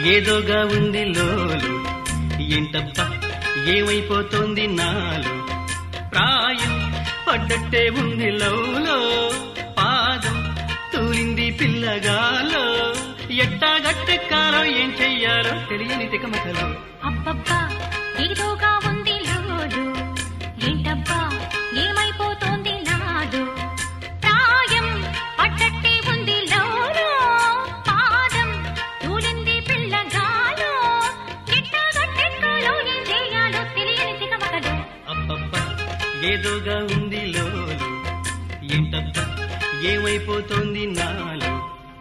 ఏదోగా ఉంది లోలు ఏంటబ్బా ఏమైపోతోంది నాలో ప్రాయం పడ్డట్టే ఉంది లౌలో పాదం తూలింది పిల్లగాలో ఎట్టాగట్టెక్కాలో ఏం చెయ్యాలో తెలియని తికమకలో అబ్బబ్బా ఏదోగా ఉంది లోడు ఏంటబ్బా ఏమైపోతోంది నాడు ప్రాయం పట్టట్టే ఉంది లోడు పాదం తూలింది పిల్లగాలో ఎట్టాగట్టెక్కాలో ఏం చేయాలో తెలియని తికమకలు అబ్బబ్బా ఏదోగా ఉంది లోలు ఏంటబ్బా ఏమైపోతోంది నాలో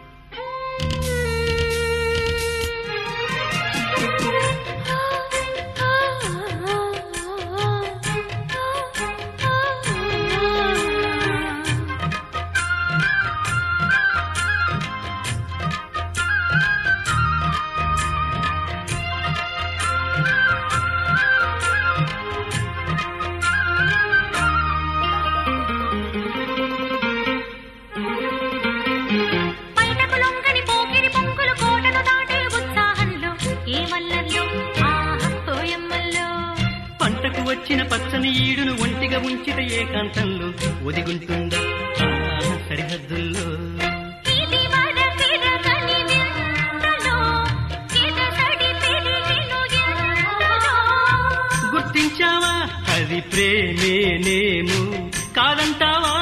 బయటకు లొంగని పోకిరి పొంగులు కోటను దాటే ఉత్సాహంలో ఏ వల్లల్లో ఆహా పోయమ్మల్లో పంటకు వచ్చిన పచ్చని ఈడును ఒంటిగా ఉంచిత ఏకాంతంలో ఒదిగుంటుందా ఆ సరిహద్దుల్లో ఇది వడకిరగని వింతలో ఎదసడి పెరిగెను ఎంతలో గుర్తించావా అది ప్రేమేనేమో కాదంటావా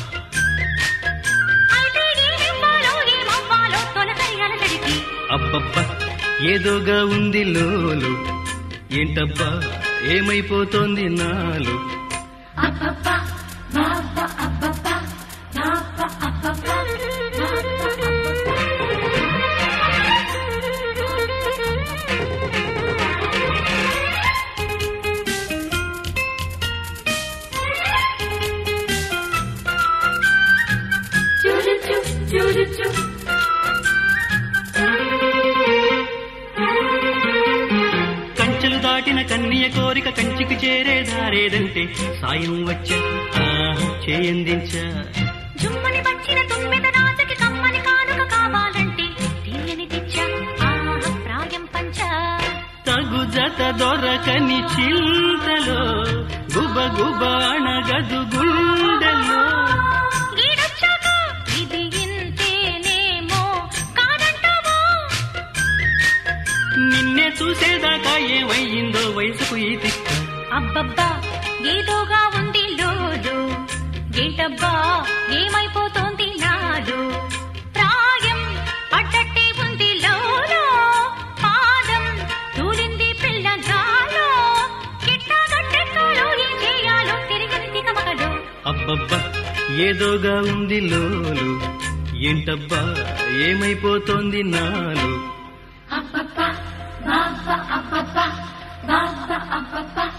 అయితే ఏమివ్వాలో ఏమవ్వాలో తొలకరి అలజడికి అబ్బబ్బా ఏదోగా ఉంది లోలు ఏంటబ్బా ఏమైపోతోంది నాలో అబ్బబ్బా బాబ్బా అబ్బబ్బా బాబ్బా అబ్బబ్బా చూరుచు చూరుచు కంచెలు దాటిన కన్నియ కోరిక కంచికి చేరే దారేదంటే సాయం వచ్చా ఆహా చేయందించా జుమ్మని వచ్చిన తుమ్మెద రాజకి కమ్మని కానుక కావాలంటే తీయని తెచ్చా ఆహా ప్రాయం పంచా తగు జత దొరకని చింతలో గుబ గుబ అణగదు గుండెలో ఈడొచ్చాక ఇది ఇంతేనేమో కాదంటావా నిన్నే చూసేదాకా ఏమయ్యిందో వయసుకు ఈ తిక్క అబ్బబ్బా ఏదోగా ఉంది లోడు ఏంటబ్బా ఏమైపోతోంది నాడు ప్రాయం పడ్డట్టే ఉంది లోలో పాదం తూలింది పిల్లగాలో ఎట్టాగట్టెక్కాలో ఏం చేయాలో తిరిగని తికమకలు అబ్బబ్బా ఏదోగా ఉంది లోలు ఏంటబ్బా ఏమైపోతోంది నాలో అబ్బబ్బా బాబ్బా అబ్బబ్బా బాబ్బా అబ్బబ్బా